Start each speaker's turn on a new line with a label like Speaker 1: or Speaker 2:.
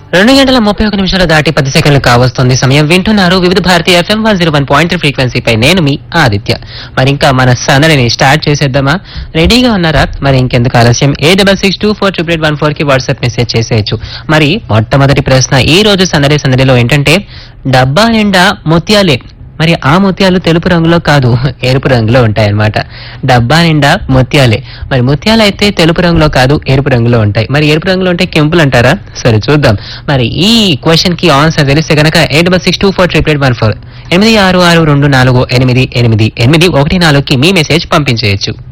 Speaker 1: రెండు గంటల ముప్పై ఒక నిమిషాలు దాటి పది సెకండ్లు కావస్తుంది సమయం వింటున్నారు Vividh Bharati FM one zero one point three ఫ్రీక్వెన్సీపై నేను మీ ఆదిత్య మరి ఇంకా మన సందడిని స్టార్ట్ చేసేద్దామా రెడీగా ఉన్నారా మరి ఇంకెందుకు ఆలస్యం eight double six two four triple eight one four కి వాట్సాప్ మెసేజ్ చేసేయచ్చు మరి మొట్టమొదటి ప్రశ్న ఈ రోజు సందడి సందడిలో ఏంటంటే డబ్బా నిండా ముత్యాలే మరి ఆ ముత్యాలు తెలుపు రంగులో కాదు ఎరుపు రంగులో ఉంటాయన్నమాట డబ్బా నిండా ముత్యాలే మరి ముత్యాలు అయితే తెలుపు రంగులో కాదు ఎరుపు రంగులో ఉంటాయి మరి ఎరుపు రంగులో ఉంటే కెంపులు అంటారా సరే చూద్దాం మరి ఈ క్వశ్చన్ కి ఆన్సర్ తెలిస్తే గనక eight double six two four triple eight one four ఎనిమిది ఆరు ఆరు రెండు నాలుగు ఎనిమిది ఎనిమిది ఎనిమిది ఒకటి నాలుగుకి మీ మెసేజ్ పంపించేయచ్చు